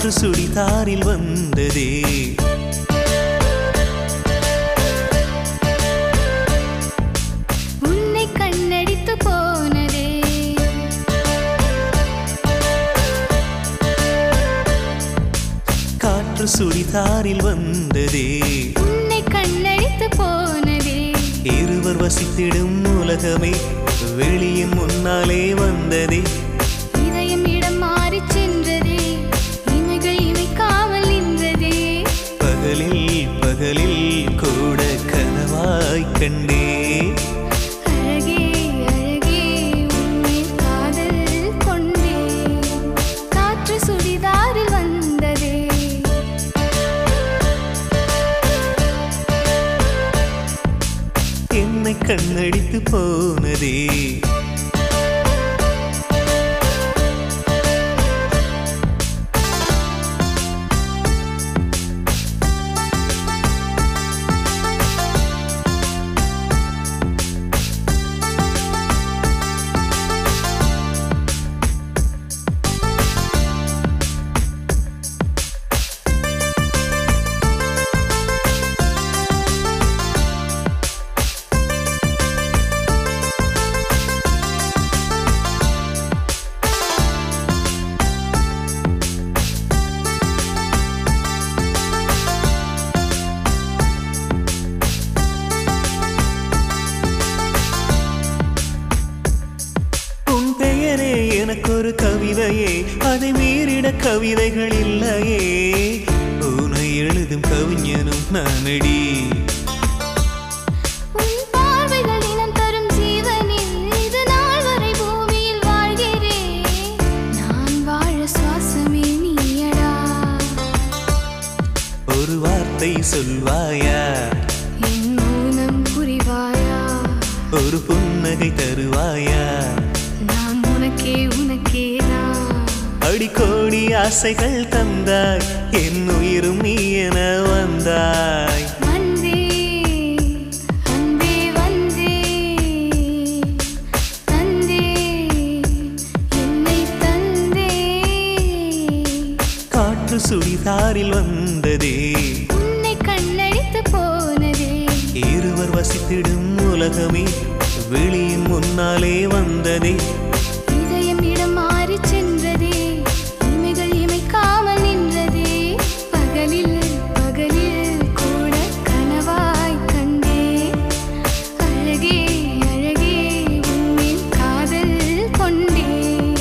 காற்று சுடிதாரில் வந்ததே உன்னை கண்ணடித்து போனதே காற்று சுடிதாரில் வந்ததே உன்னை கண்ணடித்து போனதே இருவர் வசித்திடும் உலகமே வெளியின் முன்னாலே வந்ததே இதயம் இடம் மாறிச் சென்றதே இமைகள் இமைக்காமல் நின்றதே பகலில் பகலில் கூட கனவாய் கண்டே அழகே அழகே உன்மேல் காதல் கொண்டே காற்று சுடிதாரில் வந்ததே என்னை கண்ணடித்து போனதே உன் பெயரே எனக்கொரு கவிதையே அதை மீறிட கவிதைகள் இல்லையே உன்னை எழுதும் கவிஞனும் நானடி உன் பார்வைகள் தினம் தரும் ஜீவனில் இது நாள் வரை பூமியில் வாழ்கிறேன் நான் வாழ சுவாசமே நீயடா ஒரு வார்த்தை சொல்வாயா என் மௌனம் புரிவாயா ஒரு புன்னகை தருவாயா நான் உனக்கே உனக்கே நான் அடிக்கோடி ஆசைகள் தந்தாய் என் உயிரும் நீ என வந்தாய் வந்தே அன்பே வந்தே தந்தே என்னை தந்தே காற்று சுடிதாரில் வந்ததே உன்னை கண்ணடித்து போனதே இருவர் வசித்திடும் உலகமே வெளியின் முன்னாலே வந்ததே இதயம் இடம் மாறிச் சென்றதே இமைகள் இமைக்காமல் நின்றதே பகலில் பகலில் கூட கனவாய் கண்டே அழகே அழகே உன்மேல் காதல் கொண்டே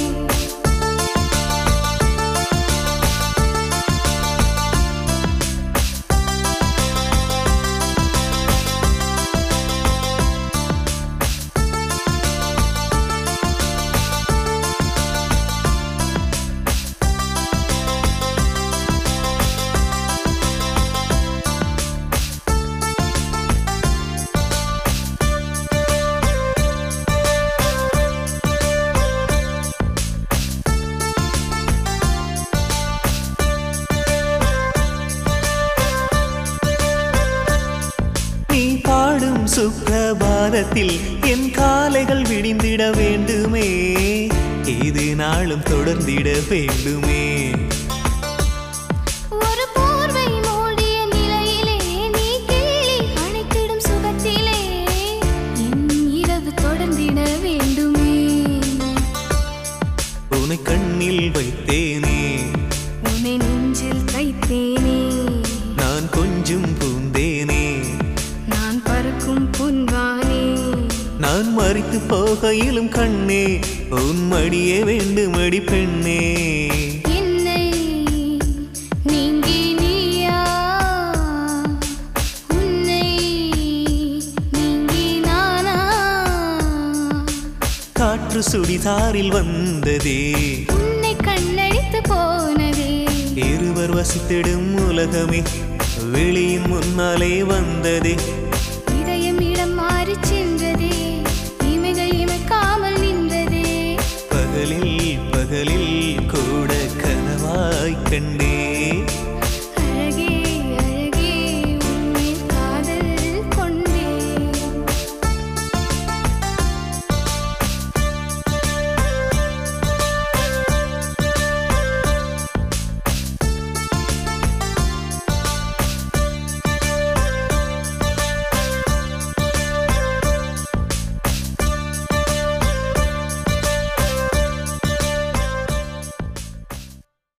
நீ பாடும் சுப்பிரபாதத்தில் என் காலைகள் விடிந்திட வேண்டுமே இது நாளும் தொடர்ந்திட வேண்டுமே ஒரு போர்வை மூடிய நிலையிலே நீ கிள்ளி அணைத்திடும் சுகத்திலே என் இரவு தொடர்ந்திட வேண்டுமே உன்னை கண்ணில் வைத்தேனே உன்னை நெஞ்சில் தைத்தேனே நான் கொஞ்சம் பூந்தேனே நான் பறக்கும் புன்வானே நான் மறித்து போகையிலும் கண்ணே உன் மடியே வேண்டுமடி பெண்ணே என்னை நீங்கி நீயா உன்னை நீங்கி நானா காற்று சுடிதாரில் வந்ததே உன்னை கண்ணடித்து போனதே இருவர் வசித்திடும் உலகமே வெளியின் முன்னாலே வந்ததே